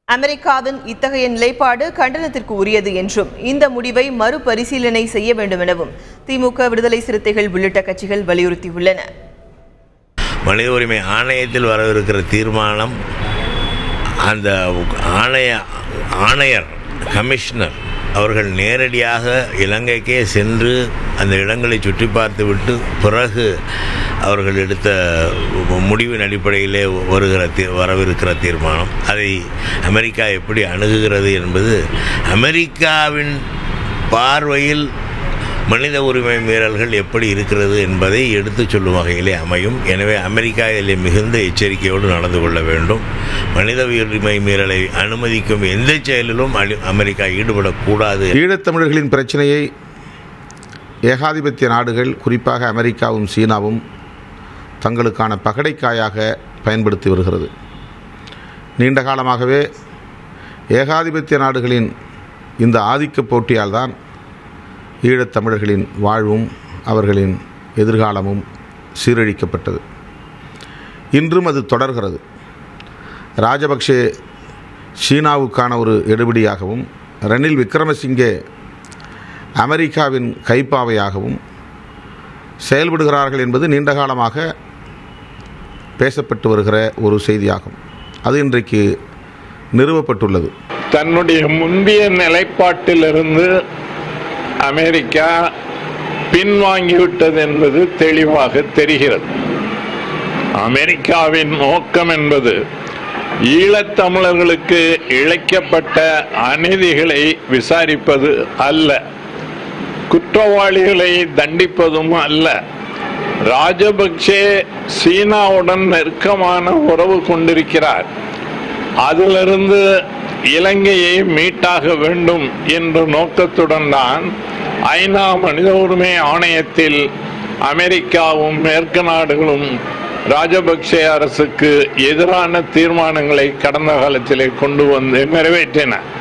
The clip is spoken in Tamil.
அமெரிக்காவின் இத்தகைய நிலைப்பாடு கண்டனத்திற்கு உரியது என்றும் இந்த முடிவை மறுபரிசீலனை செய்ய வேண்டும் எனவும் திமுக விடுதலை சிறுத்தைகள் உள்ளிட்ட கட்சிகள் வலியுறுத்தியுள்ளன மனித உரிமை ஆணையத்தில் வரவிருக்கிற தீர்மானம் அந்த ஆணைய ஆணையர் கமிஷனர் அவர்கள் நேரடியாக இலங்கைக்கே சென்று அந்த இடங்களை சுற்றி பார்த்துவிட்டு பிறகு அவர்கள் எடுத்த முடிவின் அடிப்படையிலே வருகிற தீ வரவிருக்கிற தீர்மானம் அதை அமெரிக்கா எப்படி அணுகுகிறது என்பது அமெரிக்காவின் பார்வையில் மனித உரிமை மீறல்கள் எப்படி இருக்கிறது என்பதை எடுத்துச் சொல்லும் வகையிலே அமையும் எனவே அமெரிக்கா இதில் மிகுந்த எச்சரிக்கையோடு நடந்து கொள்ள வேண்டும் மனித உரிமை மீறலை அனுமதிக்கும் எந்த செயலிலும் அலி- அமெரிக்கா ஈடுபடக்கூடாது ஈழத்தமிழர்களின் பிரச்சனையை ஏகாதிபத்திய நாடுகள் குறிப்பாக அமெரிக்காவும் சீனாவும் தங்களுக்கான பகடைக்காயாக பயன்படுத்தி வருகிறது நீண்ட காலமாகவே ஏகாதிபத்திய நாடுகளின் இந்த ஆதிக்க போட்டியால் தான் ஈழத்தமிழர்களின் வாழ்வும் அவர்களின் எதிர்காலமும் சீரழிக்கப்பட்டது இன்றும் அது தொடர்கிறது ராஜபக்சே சீனாவுக்கான ஒரு எடுபிடியாகவும் ரணில் விக்ரமசிங்கே அமெரிக்காவின் கைப்பாவையாகவும் செயல்படுகிறார்கள் என்பது நீண்ட காலமாக பேசப்பட்டு வருகிற ஒரு செய்தியாகும் அது இன்றைக்கு நிறுவப்பட்டுள்ளது தன்னுடைய முந்தைய நிலைப்பாட்டிலிருந்து அமெரிக்கா பின்வாங்கிவிட்டது என்பது தெளிவாக தெரிகிறது அமெரிக்காவின் நோக்கம் என்பது ஈழத்தமிழர்களுக்கு இழைக்கப்பட்ட அநீதிகளை விசாரிப்பது அல்ல குற்றவாளிகளை தண்டிப்பதும் அல்ல ராஜபக்சே சீனாவுடன் நெருக்கமான உறவு கொண்டிருக்கிறார் அதிலிருந்து இலங்கையை மீட்டாக வேண்டும் என்ற நோக்கத்துடன் தான் ஐநா மனித உரிமை ஆணையத்தில் அமெரிக்காவும் மேற்கு நாடுகளும் ராஜபக்சே அரசுக்கு எதிரான தீர்மானங்களை கடந்த காலத்திலே கொண்டு வந்து நிறைவேற்றின